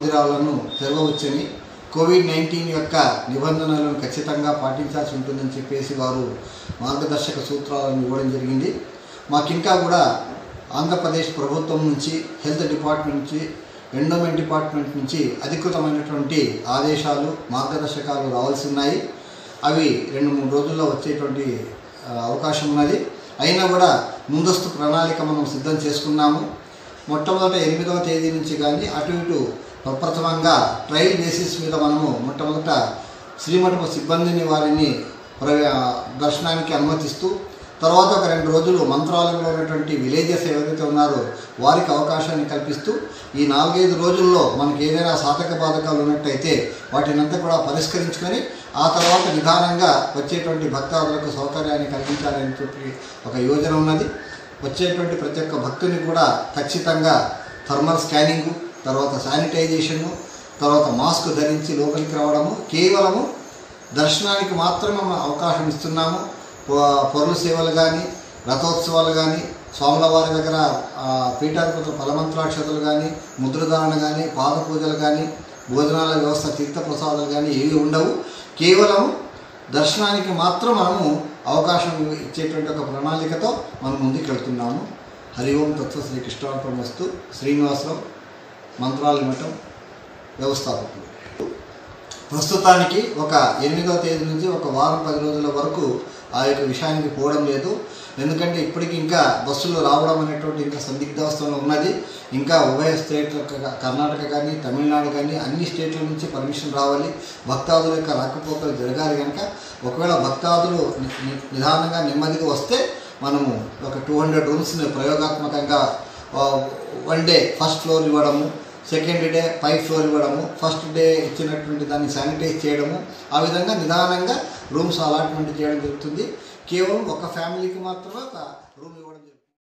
మందిరాలను తెరవవచ్చని Covid nineteen యొక్క నిబంధనలను ఖచ్చితంగా పాటించాల్సి ఉంటుందని చెప్పేసి వారు మార్గదర్శక సూత్రాలను ఇవ్వడం జరిగింది మాకింకా కూడా ఆంధ్రప్రదేశ్ ప్రభుత్వం నుంచి హెల్త్ డిపార్ట్మెంట్ నుంచి ఎండోమెంట్ డిపార్ట్మెంట్ నుంచి అధికృతమైనటువంటి ఆదేశాలు మార్గదర్శకాలు రావాల్సి ఉన్నాయి అవి రెండు మూడు రోజుల్లో వచ్చేటువంటి ఆ, అవకాశం ఉన్నది అయినా కూడా ముందస్తు ప్రణాళిక మనం సిద్ధం చేసుకున్నాము మొట్టమొదట ఎనిమిదవ తేదీ నుంచి కానీ అటు ఇటు ప్రప్రథమంగా ట్రయల్ బేసిస్ మీద మనము మొట్టమొదట శ్రీమఠపు సిబ్బందిని వారిని ప్రవే దర్శనానికి అనుమతిస్తూ తర్వాత ఒక రెండు రోజులు మంత్రాలయంలో ఉన్నటువంటి విలేజెస్ ఎవరైతే ఉన్నారో వారికి అవకాశాన్ని కల్పిస్తూ ఈ నాలుగైదు రోజుల్లో మనకి ఏదైనా సాధక బాధకాలు ఉన్నట్టయితే వాటిని అంతా కూడా పరిష్కరించుకొని ఆ తర్వాత నిదానంగా వచ్చేటువంటి భక్తాదులకు సౌకర్యాన్ని కల్పించాలని చెప్పి ఒక యోజన ఉన్నది వచ్చేటువంటి ప్రతి ఒక్క భక్తుని కూడా ఖచ్చితంగా థర్మల్ స్కానింగు తర్వాత శానిటైజేషను తర్వాత మాస్క్ ధరించి లోపలికి రావడము కేవలము దర్శనానికి మాత్రమే మనం అవకాశం ఇస్తున్నాము పొ- పొరల సేవలు కానీ రథోత్సవాలు కానీ స్వాముల వారి దగ్గర ఆ, పీఠాధిపతుల ఫలమంత్రాక్షతలు కానీ ముద్రధారణ కానీ పాద పూజలు కానీ భోజనాల వ్యవస్థ తీర్థప్రసాదాలు కానీ ఏవి ఉండవు కేవలం దర్శనానికి మాత్రం మనము అవకాశం ఇచ్చేటువంటి ఒక ప్రణాళికతో మనం ముందుకు వెళ్తున్నాము హరి ఓం తత్వ శ్రీ కృష్ణార్పణ వస్తు శ్రీనివాసరావు మంత్రాల మఠం వ్యవస్థాపకులు ప్రస్తుతానికి ఒక ఎనిమిదవ తేదీ నుంచి ఒక వారం పది రోజుల వరకు ఆ యొక్క విషయానికి పోవడం లేదు ఎందుకంటే ఇప్పటికి ఇంకా బస్సులు రావడం అనేటువంటి ఇంకా సందిగ్ధావస్థలో ఉన్నది ఇంకా ఉభయ స్టేట్ల క- కర్ణాటక కానీ తమిళనాడు కానీ అన్ని స్టేట్ల నుంచి పర్మిషన్ రావాలి భక్తాదుల యొక్క రాకపోకలు జరగాలి కనుక ఒకవేళ భక్తాదులు ని- ని- నిదానంగా నెమ్మదిగా వస్తే మనము ఒక టూ హండ్రెడ్ రూమ్స్ని ప్రయోగాత్మకంగా వన్ డే ఫస్ట్ ఫ్లోర్ ఇవ్వడము సెకండ్ డే పై ఫ్లోర్ ఇవ్వడము ఫస్ట్ డే ఇచ్చినటువంటి దాన్ని శానిటైజ్ చేయడము ఆ విధంగా నిదానంగా రూమ్స్ అలాట్మెంట్ చేయడం జరుగుతుంది కేవలం ఒక ఫ్యామిలీకి మాత్రమే ఒక రూమ్ ఇవ్వడం